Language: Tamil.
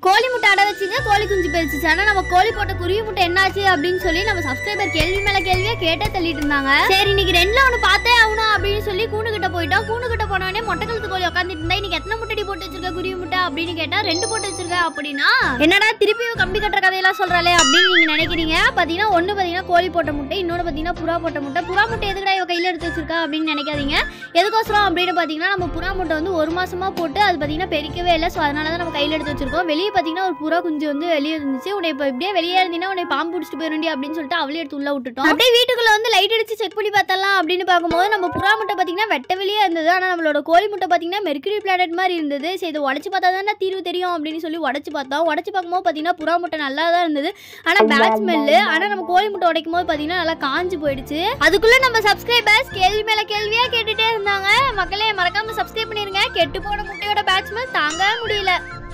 கோழி முட்டை அடை வச்சுங்க கோழி குஞ்சு பெருச்சுச்சு ஆனா நம்ம கோழி போட்ட குருவி முட்டை என்னாச்சு அப்படின்னு சொல்லி நம்ம சப்ஸ்கிரைபர் கேள்வி மேல கேள்வியா கேட்டே தள்ளிட்டு இருந்தாங்க சரி இன்னைக்கு ரெண்டுல ஒண்ணு பார்த்தே ஆகணும் அப்படின்னு சொல்லி கூண்டு கிட்ட போயிட்டோம் கூண்டு கிட்ட போனோடனே மொட்டை கழுத்து கோழி உட்காந்துட்டு இருந்தா இன்னைக்கு எத்தனை முட்டடி போட்டு வச்சிருக்க குருவி முட்டை அப்படின்னு கேட்டா ரெண்டு போட்டு வச்சிருக்க அப்படின்னா என்னடா திருப்பி கம்பி கட்டுற கதையெல்லாம் சொல்றாளே அப்படின்னு நீங்க நினைக்கிறீங்க பாத்தீங்கன்னா ஒண்ணு பாத்தீங்கன்னா கோழி போட்ட முட்டை இன்னொன்னு பாத்தீங்கன்னா புறா போட்ட முட்டை புறா முட்டை எதுக்குடா இவ கையில எடுத்து வச்சிருக்கா அப்படின்னு நினைக்காதீங்க எதுக்கோசரம் அப்படின்னு பாத்தீங்கன்னா நம்ம புறா முட்டை வந்து ஒரு மாசமா போட்டு அது பாத்தீங்கன்னா பெரிக்கவே இல்லை ஸோ அதனால தான் நம்ம கையில எடுத்து வச்சிருக்கோம் வெளியே பாத்தீங்கன்னா ஒரு புறா குஞ்சு வந்து வெளியே இருந்துச்சு உன்னை இப்போ இப்படியே வெளியே இருந்தீங்கன்னா உன்னை பாம்பு பிடிச்சிட்டு போயிருண்டி அப்படின்னு சொல்லிட்டு அவளே எடுத்து உள்ள விட்டுட்டோம் அப்படியே வீட்டுக்குள்ள வந்து லைட் அடிச்சு செக் பண்ணி பார்த்தலாம் அப்படின்னு பார்க்கும்போது நம்ம புறா முட்டை பாத்தீங்கன்னா வெட்ட வெளியே இருந்தது ஆனா நம்மளோட கோழி முட்டை பாத்தீங்கன்னா மெர்க்குரி பிளானட் மாதிரி இருந்தது சரி இதை உடச்சு பார்த்தா தானே தீர்வு தெரியும் அப்படின்னு சொல்லி உடச்சு பார்த்தோம் உடச்சு பார்க்கும்போது பாத்தீங்கன்னா புறா முட்டை நல்லா தான் இருந்தது ஆனா பேட் ஸ்மெல்லு ஆனா நம்ம கோழி முட்டை உடைக்கும் போது பாத்தீங்கன்னா நல்லா காஞ்சு போயிடுச்சு அதுக்குள்ள நம்ம சப்ஸ்கிரைபர்ஸ் கேள்வி மேல கேள்வியா கேட்டுட்டே இருந்தாங்க மக்களே மறக்காம சப்ஸ்கிரைப் பண்ணிருங்க கெட்டு போன முட்டையோட பேட் ஸ்மெல் தாங்க முடியல